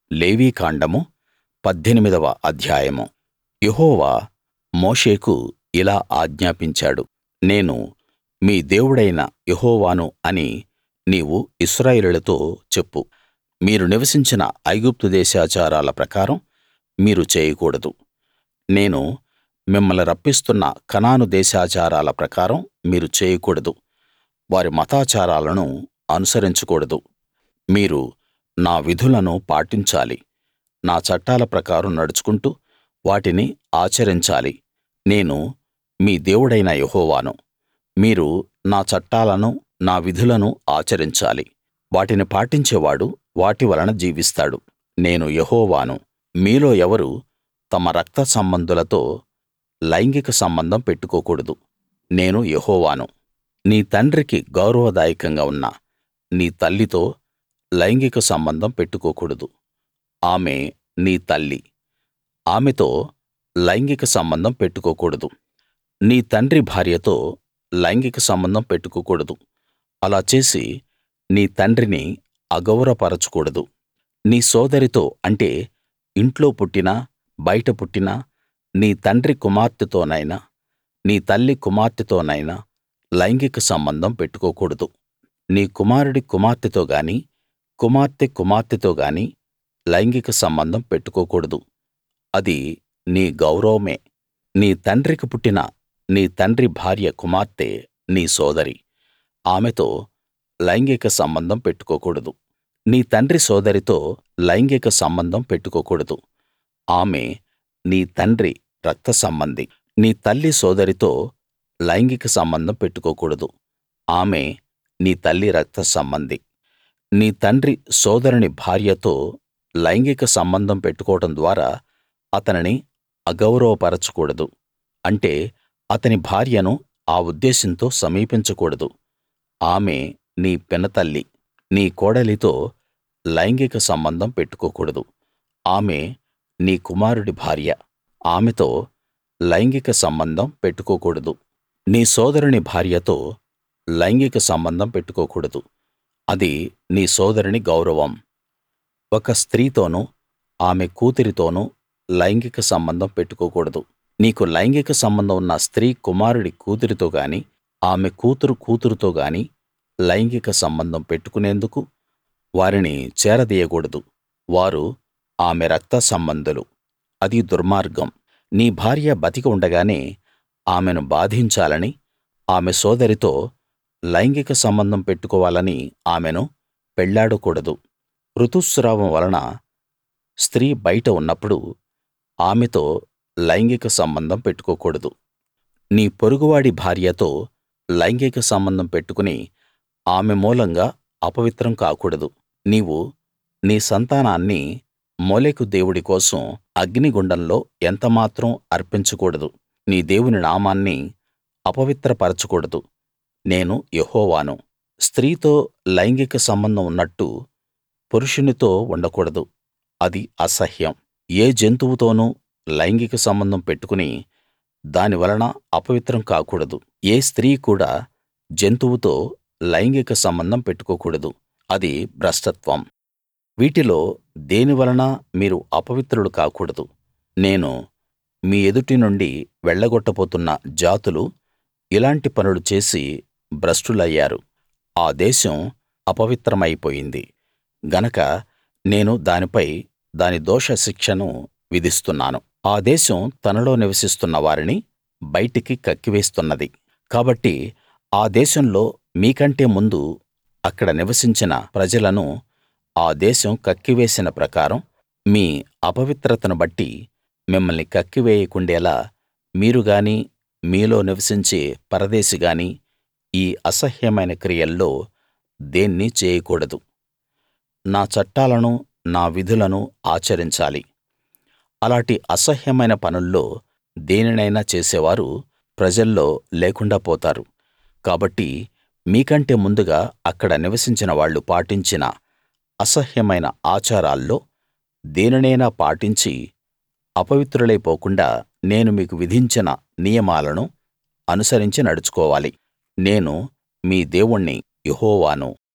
లేవీకాండము పద్దెనిమిదవ అధ్యాయం యెహోవా మోషేకు ఇలా ఆజ్ఞాపించాడు నేను మీ దేవుడైన యెహోవాను అని నీవు ఇశ్రాయేలీయులతో చెప్పు మీరు నివసించిన ఐగుప్తు దేశాచారాల ప్రకారం మీరు చేయకూడదు నేను మిమ్మల్ని రప్పిస్తున్న కనాను దేశాచారాల ప్రకారం మీరు చేయకూడదు వారి మతాచారాలను అనుసరించకూడదు మీరు నా విధులను పాటించాలి నా చట్టాల ప్రకారం నడుచుకుంటూ వాటిని ఆచరించాలి నేను మీ దేవుడైన యెహోవాను మీరు నా చట్టాలను నా విధులను ఆచరించాలి వాటిని పాటించేవాడు వాటి వలన జీవిస్తాడు నేను యెహోవాను మీలో ఎవరు తమ రక్త సంబంధులతో లైంగిక సంబంధం పెట్టుకోకూడదు నేను యెహోవాను నీ తండ్రికి గౌరవదాయకంగా ఉన్న నీ తల్లితో లైంగిక సంబంధం పెట్టుకోకూడదు ఆమె నీ తల్లి ఆమెతో లైంగిక సంబంధం పెట్టుకోకూడదు నీ తండ్రి భార్యతో లైంగిక సంబంధం పెట్టుకోకూడదు అలా చేసి నీ తండ్రిని అగౌరవపరచకూడదు నీ సోదరితో అంటే ఇంట్లో పుట్టినా బయట పుట్టినా నీ తండ్రి కుమార్తెతోనైనా నీ తల్లి కుమార్తెతోనైనా లైంగిక సంబంధం పెట్టుకోకూడదు నీ కుమారుడి కుమార్తెతో గానీ కుమార్తె కుమార్తెతో గానీ లైంగిక సంబంధం పెట్టుకోకూడదు అది నీ గౌరవమే నీ తండ్రికి పుట్టిన నీ తండ్రి భార్య కుమార్తె నీ సోదరి ఆమెతో లైంగిక సంబంధం పెట్టుకోకూడదు నీ తండ్రి సోదరితో లైంగిక సంబంధం పెట్టుకోకూడదు ఆమె నీ తండ్రి రక్త సంబంధి నీ తల్లి సోదరితో లైంగిక సంబంధం పెట్టుకోకూడదు ఆమె నీ తల్లి రక్త సంబంధి నీ తండ్రి సోదరుని భార్యతో లైంగిక సంబంధం పెట్టుకోవడం ద్వారా అతనిని అగౌరవపరచకూడదు అంటే అతని భార్యను ఆ ఉద్దేశంతో సమీపించకూడదు ఆమె నీ పినతల్లి నీ కోడలితో లైంగిక సంబంధం పెట్టుకోకూడదు ఆమె నీ కుమారుడి భార్య ఆమెతో లైంగిక సంబంధం పెట్టుకోకూడదు నీ సోదరుని భార్యతో లైంగిక సంబంధం పెట్టుకోకూడదు అది నీ సోదరుని గౌరవం ఒక స్త్రీతోనూ ఆమె కూతురితోనూ లైంగిక సంబంధం పెట్టుకోకూడదు నీకు లైంగిక సంబంధం ఉన్న స్త్రీ కుమారుడి కూతురితో గానీ ఆమె కూతురు కూతురుతో గానీ లైంగిక సంబంధం పెట్టుకునేందుకు వారిని చేరదీయకూడదు వారు ఆమె రక్త సంబంధులు అది దుర్మార్గం నీ భార్య బతికి ఉండగానే ఆమెను బాధించాలని ఆమె సోదరితో లైంగిక సంబంధం పెట్టుకోవాలని ఆమెను పెళ్లాడకూడదు ఋతుస్రావం వలన స్త్రీ బయట ఉన్నప్పుడు ఆమెతో లైంగిక సంబంధం పెట్టుకోకూడదు నీ పొరుగువాడి భార్యతో లైంగిక సంబంధం పెట్టుకుని ఆమె మూలంగా అపవిత్రం కాకూడదు నీవు నీ సంతానాన్ని మోలెకు దేవుడి కోసం అగ్నిగుండంలో ఎంతమాత్రం అర్పించకూడదు నీ దేవుని నామాన్ని అపవిత్రపరచకూడదు నేను యెహోవాను స్త్రీతో లైంగిక సంబంధం ఉన్నట్టు పురుషునితో ఉండకూడదు అది అసహ్యం ఏ జంతువుతోనూ లైంగిక సంబంధం పెట్టుకుని దాని వలన అపవిత్రం కాకూడదు ఏ స్త్రీ కూడా జంతువుతో లైంగిక సంబంధం పెట్టుకోకూడదు అది భ్రష్టత్వం వీటిలో దేని వలన మీరు అపవిత్రులు కాకూడదు నేను మీ ఎదుటి నుండి వెళ్ళగొట్టబోతున్న జాతులు ఇలాంటి పనులు చేసి భ్రష్టులయ్యారు ఆ దేశం అపవిత్రమైపోయింది గనక నేను దానిపై దాని దోష శిక్షను విధిస్తున్నాను ఆ దేశం తనలో నివసిస్తున్న వారిని బయటికి కక్కివేస్తున్నది కాబట్టి ఆ దేశంలో మీకంటే ముందు అక్కడ నివసించిన ప్రజలను ఆ దేశం కక్కివేసిన ప్రకారం మీ అపవిత్రతను బట్టి మిమ్మల్ని కక్కివేయకుండేలా మీరు గానీ మీలో నివసించే పరదేశి గానీ ఈ అసహ్యమైన క్రియల్లో దేన్నీ చేయకూడదు నా చట్టాలను నా విధులను ఆచరించాలి అలాటి అసహ్యమైన పనుల్లో దేనినైనా చేసేవారు ప్రజల్లో లేకుండా పోతారు కాబట్టి మీకంటే ముందుగా అక్కడ నివసించిన వాళ్ళు పాటించిన అసహ్యమైన ఆచారాల్లో దేనినైనా పాటించి అపవిత్రులైపోకుండా నేను మీకు విధించిన నియమాలను అనుసరించి నడుచుకోవాలి నేను మీ దేవుణ్ణి యెహోవాను